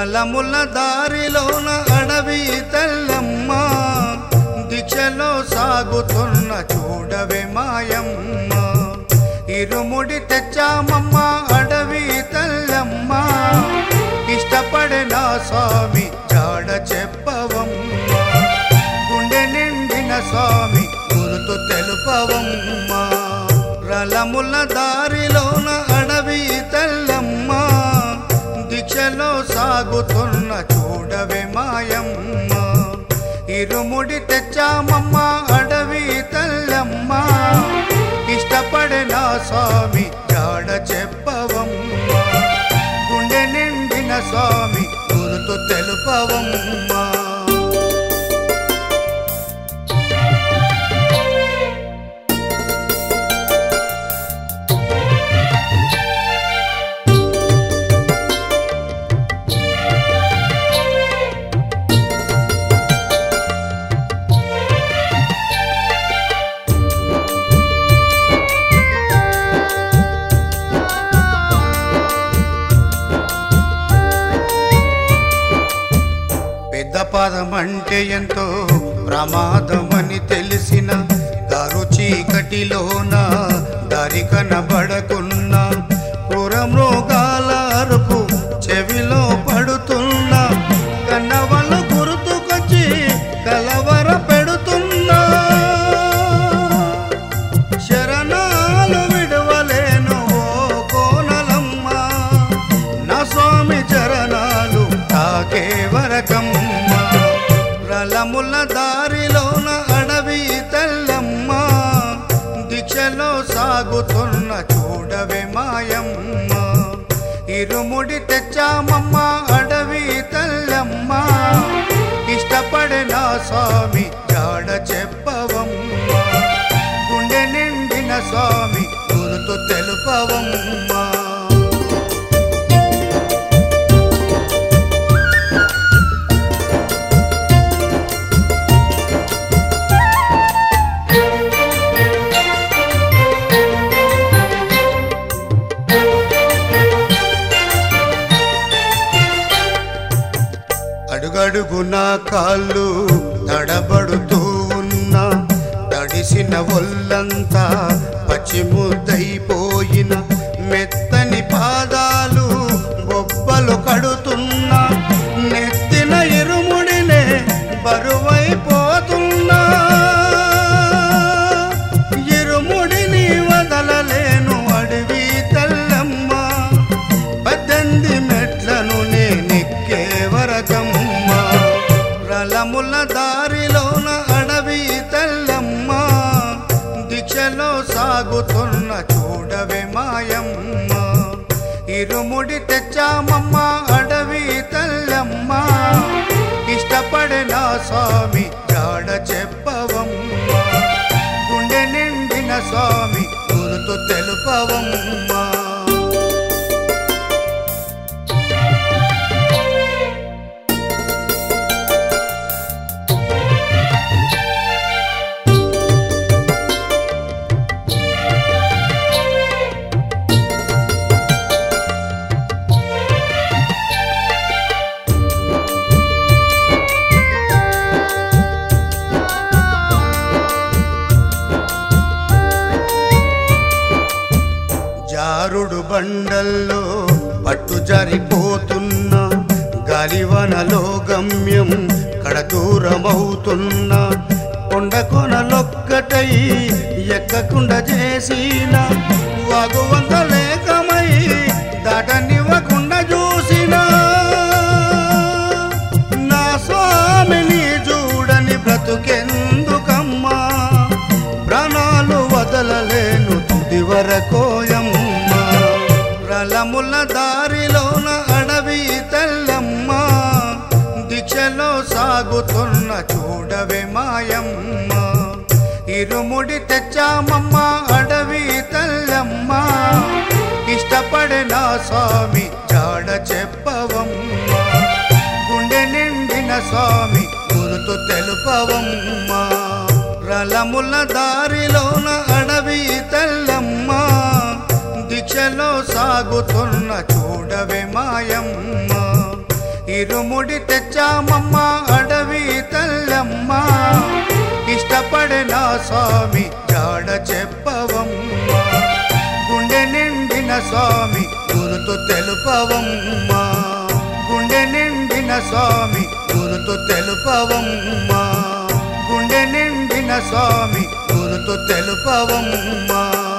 రలముల దారిలోన అడవి తెల్లమ్మ దిశలో సాగుతున్న చూడవే మాయమ్మ ఇరుముడి తెచ్చామమ్మ అడవి తెల్లమ్మ ఇష్టపడిన స్వామి జాడ చెప్పవమ్మ గుండె నిండిన స్వామి గురుతు తెలుపవమ్మ రలముల దారిలోన అడవి తెల్లమ్మ దీక్షలో సాగుతున్న చూడవే మాయమ్మ ఇరుముడి తెచ్చామమ్మ అడవి తెల్లమ్మ ఇష్టపడిన స్వామి జాడ చెప్పవమ్మ గుండె నిండిన స్వామి గురుతు తెలుపవమ్మ పెద్ద పదం అంటే ఎంతో ప్రమాదమని తెలిసిన దారు చీకటిలోన దారి కనబడకున్న క్రూర మృగాల అరుపు చెవిలో పడుతున్న కన్నవలు గుర్తుకొచ్చి కలవర పెడుతున్నా శరణాలు విడవలేను ఓ కోనలమ్మ నా స్వామి చరణాలు తాకే వరకమ్మ రలముల దారిలోన అడవి తెల్లమ్మ దీక్షలో సాగుతున్న చూడవే మాయమ్మ ఇరుముడి తెచ్చామమ్మ అడవి తెల్లమ్మ ఇష్టపడిన స్వామి జాడ చెప్పవమ్మ గుండె నిండిన స్వామి గురుతు తెలుపవమ్మ అడుగడుగున కాళ్ళు తడబడుతూ ఉన్నా తడిసిన ఒళ్ళంతా పచ్చి ముద్దైపోయిన మెత్తని పాదాలు బొబ్బలు కడుతున్నా నెత్తిన ఇరుముడినే బరువైపోతున్నా ఇరుముడిని వదలలేను అడవి తెల్లమ్మ పద్దెనిమిది మెట్లను నేనెక్కే వరకమ్మ రలముల దారిలోన అడవి తెల్లమ్మ దీక్షలో సాగుతున్న చూడవే మాయమ్మ ఇరుముడి తెచ్చామమ్మ అడవి తెల్లమ్మ ఇష్టపడిన స్వామి జాడ చెప్పవమ్మ గుండె నిండిన స్వామి గురుతు తెలుపవమ్మ జారుడు బండల్లో పట్టు జారిపోతున్న గాలివనలో గమ్యం కడదూరమవుతున్న కొండ కొనలొక్కటై ఎక్కకుండా చేసిన వాగువంత లేకమై దాటనివ్వకుండా చూసిన నా స్వామిని చూడని బ్రతుకెందుకమ్మా ప్రాణాలు వదలలేను తుది వరకోయమ్మ రలముల దారిలోన అడవి తెల్లమ్మ దీక్షలో సాగుతున్న చూడవే మాయమ్మ ఇరుముడి తెచ్చామమ్మ అడవి తెల్లమ్మ ఇష్టపడిన స్వామి జాడ చెప్పవమ్మ గుండె నిండిన స్వామి గురుతు తెలుపవమ్మ రలముల దారిలోన అడవి తెల్లమ్మ దీక్షలో సాగుతున్న చూడవే మాయమ్మ ఇరుముడి తెచ్చామమ్మ అడవి తల్లమ్మ ఇష్టపడిన స్వామి జాడ చెప్పవమ్మ గుండె నిండిన స్వామి గురుతు తెలుపవమ్మ గుండె నిండిన స్వామి గురుతు తెలుపవమ్మ గుండె నిండిన స్వామి గురుతు తెలుపవమ్మ